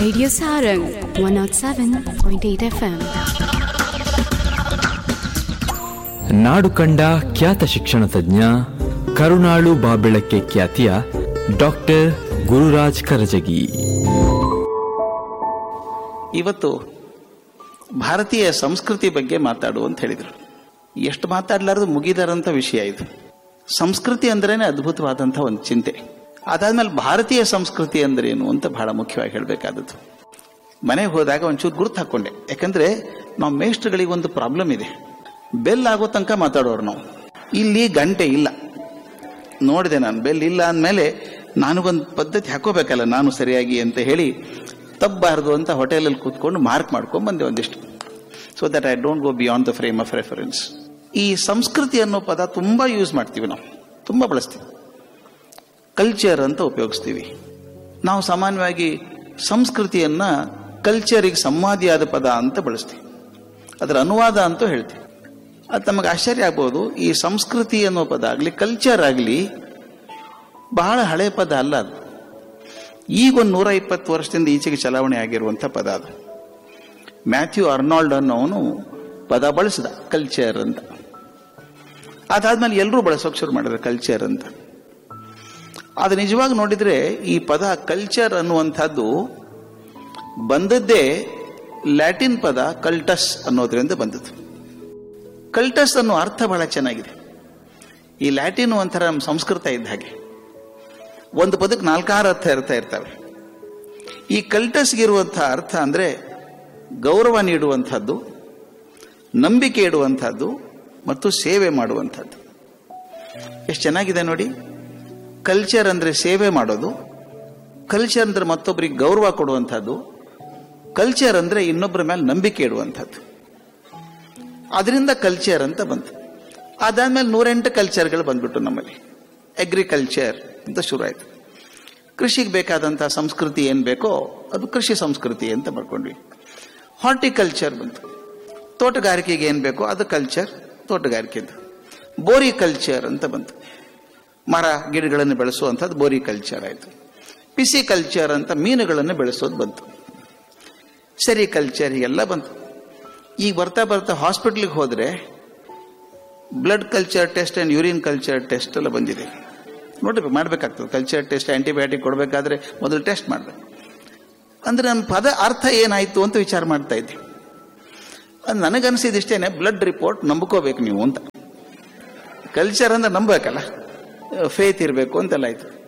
Radio Sarang 107.8 FM. ನಾಡು ಕಂಡ ಖ್ಯಾತ ಶಿಕ್ಷಣ ತಜ್ಞ ಕರುಣಾಳು ಬಾಬೆಳಕ್ಕೆ ಖ್ಯಾತಿಯ ಡಾಕ್ಟರ್ ಗುರುರಾಜ್ ಕರಜಗಿ ಇವತ್ತು ಭಾರತೀಯ ಸಂಸ್ಕೃತಿ ಬಗ್ಗೆ ಮಾತಾಡು ಅಂತ ಹೇಳಿದರು ಎಷ್ಟು ಮಾತಾಡ್ಲಾರ್ದು ಮುಗಿದಾರಂತ ವಿಷಯ ಇದು ಸಂಸ್ಕೃತಿ ಅಂದ್ರೇನೆ ಅದ್ಭುತವಾದಂಥ ಒಂದು ಚಿಂತೆ ಅದಾದ್ಮೇಲೆ ಭಾರತೀಯ ಸಂಸ್ಕೃತಿ ಅಂದ್ರೇನು ಅಂತ ಬಹಳ ಮುಖ್ಯವಾಗಿ ಹೇಳಬೇಕಾದದ್ದು ಮನೆಗೆ ಹೋದಾಗ ಒಂಚೂರು ಗುರುತು ಹಾಕೊಂಡೆ ಯಾಕಂದ್ರೆ ನಾವು ಮೇಷ್ಟ್ರುಗಳಿಗೆ ಒಂದು ಪ್ರಾಬ್ಲಮ್ ಇದೆ ಬೆಲ್ ಆಗೋ ತನಕ ಮಾತಾಡೋರು ನಾವು ಇಲ್ಲಿ ಗಂಟೆ ಇಲ್ಲ ನೋಡಿದೆ ನಾನು ಬೆಲ್ ಇಲ್ಲ ಅಂದಮೇಲೆ ನನಗೊಂದು ಪದ್ಧತಿ ಹಾಕೋಬೇಕಲ್ಲ ನಾನು ಸರಿಯಾಗಿ ಅಂತ ಹೇಳಿ ತಪ್ಪಬಾರ್ದು ಅಂತ ಹೋಟೆಲಲ್ಲಿ ಕೂತ್ಕೊಂಡು ಮಾರ್ಕ್ ಮಾಡ್ಕೊಂಡು ಬಂದೆ ಒಂದಿಷ್ಟು so that I don't go beyond the frame of reference ಈ ಸಂಸ್ಕೃತಿ ಅನ್ನೋ ಪದ ತುಂಬಾ ಯೂಸ್ ಮಾಡ್ತೀವಿ ನಾವು ತುಂಬಾ ಬಳಸ್ತೀವಿ ಕಲ್ಚರ್ ಅಂತ ಉಪಯೋಗಿಸ್ತೀವಿ ನಾವು ಸಾಮಾನ್ಯವಾಗಿ ಸಂಸ್ಕೃತಿಯನ್ನ ಕಲ್ಚರಿಗೆ ಸಂವಾದಿಯಾದ ಪದ ಅಂತ ಬಳಸ್ತೀವಿ ಅದರ ಅನುವಾದ ಅಂತೂ ಹೇಳ್ತೀವಿ ಅದು ನಮಗೆ ಆಶ್ಚರ್ಯ ಆಗ್ಬೋದು ಈ ಸಂಸ್ಕೃತಿ ಅನ್ನೋ ಪದ ಆಗಲಿ ಕಲ್ಚರ್ ಆಗಲಿ ಬಹಳ ಹಳೆ ಪದ ಅಲ್ಲ ಅದು ಈಗ ಒಂದು ನೂರ ಇಪ್ಪತ್ತು ವರ್ಷದಿಂದ ಈಚೆಗೆ ಚಲಾವಣೆ ಆಗಿರುವಂಥ ಪದ ಅದು ಮ್ಯಾಥ್ಯೂ ಅರ್ನಾಲ್ಡ್ ಅನ್ನೋನು ಪದ ಬಳಸಿದ ಕಲ್ಚರ್ ಅಂತ ಅದಾದ್ಮೇಲೆ ಎಲ್ಲರೂ ಬಳಸೋಕೆ ಶುರು ಮಾಡಿದ್ರು ಕಲ್ಚರ್ ಅಂತ ಅದು ನಿಜವಾಗಿ ನೋಡಿದ್ರೆ ಈ ಪದ ಕಲ್ಚರ್ ಅನ್ನುವಂಥದ್ದು ಬಂದದ್ದೇ ಲ್ಯಾಟಿನ್ ಪದ ಕಲ್ಟಸ್ ಅನ್ನೋದ್ರಿಂದ ಬಂದದ್ದು ಕಲ್ಟಸ್ ಅನ್ನೋ ಅರ್ಥ ಬಹಳ ಚೆನ್ನಾಗಿದೆ ಈ ಲ್ಯಾಟಿನ್ ಒಂಥರ ನಮ್ಮ ಸಂಸ್ಕೃತ ಇದ್ದ ಹಾಗೆ ಒಂದು ಪದಕ್ಕೆ ನಾಲ್ಕಾರು ಅರ್ಥ ಇರ್ತಾ ಇರ್ತವೆ ಈ ಕಲ್ಟಸ್ಗಿರುವಂತಹ ಅರ್ಥ ಅಂದ್ರೆ ಗೌರವ ನೀಡುವಂಥದ್ದು ನಂಬಿಕೆ ಇಡುವಂಥದ್ದು ಮತ್ತು ಸೇವೆ ಮಾಡುವಂಥದ್ದು ಎಷ್ಟು ಚೆನ್ನಾಗಿದೆ ನೋಡಿ ಕಲ್ಚರ್ ಅಂದ್ರೆ ಸೇವೆ ಮಾಡೋದು ಕಲ್ಚರ್ ಅಂದ್ರೆ ಮತ್ತೊಬ್ಬರಿಗೆ ಗೌರವ ಕೊಡುವಂಥದ್ದು ಕಲ್ಚರ್ ಅಂದ್ರೆ ಇನ್ನೊಬ್ಬರ ಮೇಲೆ ನಂಬಿಕೆ ಇಡುವಂಥದ್ದು ಅದರಿಂದ ಕಲ್ಚರ್ ಅಂತ ಬಂತು ಅದಾದ್ಮೇಲೆ ನೂರೆಂಟು ಕಲ್ಚರ್ಗಳು ಬಂದ್ಬಿಟ್ಟು ನಮ್ಮಲ್ಲಿ ಅಗ್ರಿಕಲ್ಚರ್ ಅಂತ ಶುರು ಆಯ್ತು ಕೃಷಿಗೆ ಬೇಕಾದಂತಹ ಸಂಸ್ಕೃತಿ ಏನ್ ಬೇಕೋ ಅದು ಕೃಷಿ ಸಂಸ್ಕೃತಿ ಅಂತ ಬರ್ಕೊಂಡ್ವಿ ಹಾರ್ಟಿಕಲ್ಚರ್ ಬಂತು ತೋಟಗಾರಿಕೆಗೆ ಏನ್ ಬೇಕೋ ಅದು ಕಲ್ಚರ್ ತೋಟಗಾರಿಕೆದು ಬೋರಿ ಕಲ್ಚರ್ ಅಂತ ಬಂತು ಮರ ಗಿಡಗಳನ್ನು ಬೆಳೆಸುವಂಥದ್ದು ಬೋರಿ ಕಲ್ಚರ್ ಆಯ್ತು ಪಿಸಿ ಕಲ್ಚರ್ ಅಂತ ಮೀನುಗಳನ್ನು ಬೆಳೆಸೋದು ಬಂತು ಸರಿ ಕಲ್ಚರ್ ಹೀಗೆಲ್ಲ ಬಂತು ಈಗ ಬರ್ತಾ ಬರ್ತಾ ಹಾಸ್ಪಿಟ್ಲಿಗೆ ಹೋದ್ರೆ blood culture test and urine culture test ಎಲ್ಲ ಬಂದಿದೆ ನೋಡಿ ಮಾಡ್ಬೇಕಾಗ್ತದೆ ಕಲ್ಚರ್ ಟೆಸ್ಟ್ ಆಂಟಿಬಯೋಟಿಕ್ ಕೊಡಬೇಕಾದ್ರೆ ಮೊದಲು ಟೆಸ್ಟ್ ಮಾಡಬೇಕು ಅಂದ್ರೆ ನನ್ನ ಪದ ಅರ್ಥ ಏನಾಯ್ತು ಅಂತ ವಿಚಾರ ಮಾಡ್ತಾ ಇದ್ದೆ ಅದು ನನಗನ್ಸಿದಿಷ್ಟೇನೆ ಬ್ಲಡ್ ರಿಪೋರ್ಟ್ ನಂಬ್ಕೋಬೇಕು ನೀವು ಅಂತ ಕಲ್ಚರ್ ಅಂದ್ರೆ ನಂಬಬೇಕಲ್ಲ ಫೇತ್ ಇರಬೇಕು ಅಂತೆಲ್ಲ ಆಯ್ತು